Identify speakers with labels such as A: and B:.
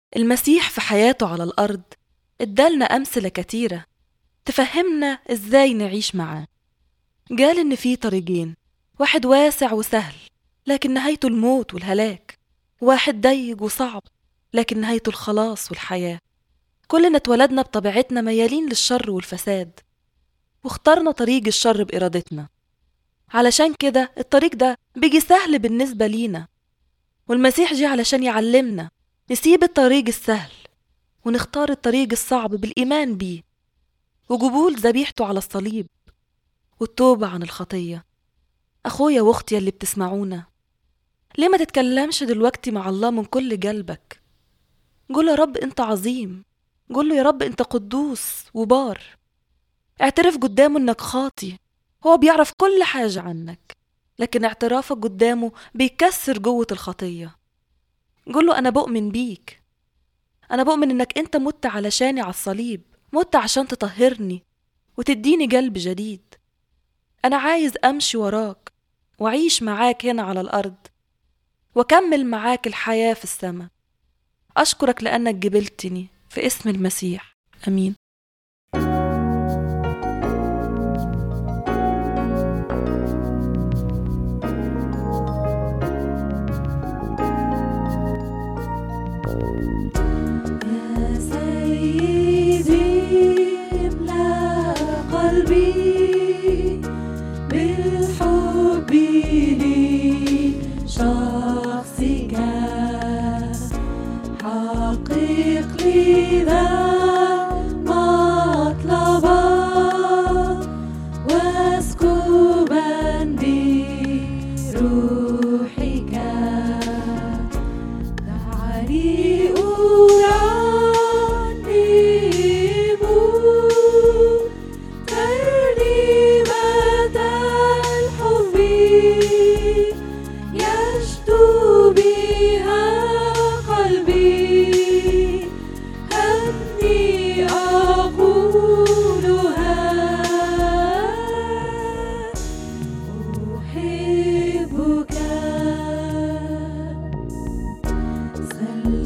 A: المسيح في حياته على الأرض ادالنا أمثلة كتيرة تفهمنا إزاي نعيش معاه قال إن في طريقين واحد واسع وسهل لكن نهايته الموت والهلاك واحد ضيق وصعب لكن نهايته الخلاص والحياة كلنا اتولدنا بطبيعتنا ميالين للشر والفساد واخترنا طريق الشر بإرادتنا علشان كده الطريق ده بيجي سهل بالنسبة لينا والمسيح جه علشان يعلمنا نسيب الطريق السهل ونختار الطريق الصعب بالإيمان بيه وقبول ذبيحته على الصليب والتوبة عن الخطية أخويا وأختي اللي بتسمعونا ليه ما تتكلمش دلوقتي مع الله من كل قلبك قول يا رب أنت عظيم قول له يا رب أنت قدوس وبار اعترف قدامه إنك خاطي هو بيعرف كل حاجة عنك لكن اعترافك قدامه بيكسر جوة الخطية قول له أنا بؤمن بيك أنا بؤمن إنك أنت مت علشاني على الصليب مت عشان تطهرني وتديني قلب جديد أنا عايز أمشي وراك وأعيش معاك هنا على الأرض وأكمل معاك الحياة في السماء أشكرك لأنك جبلتني في اسم المسيح أمين
B: يا سيدي املأ قلبي بالحب لشخصك حقق لي ذا مطلبا واسكبا بروحك دعني أرنم ترنيمة الحب يشدو بها قلبي هني أقولها أحبك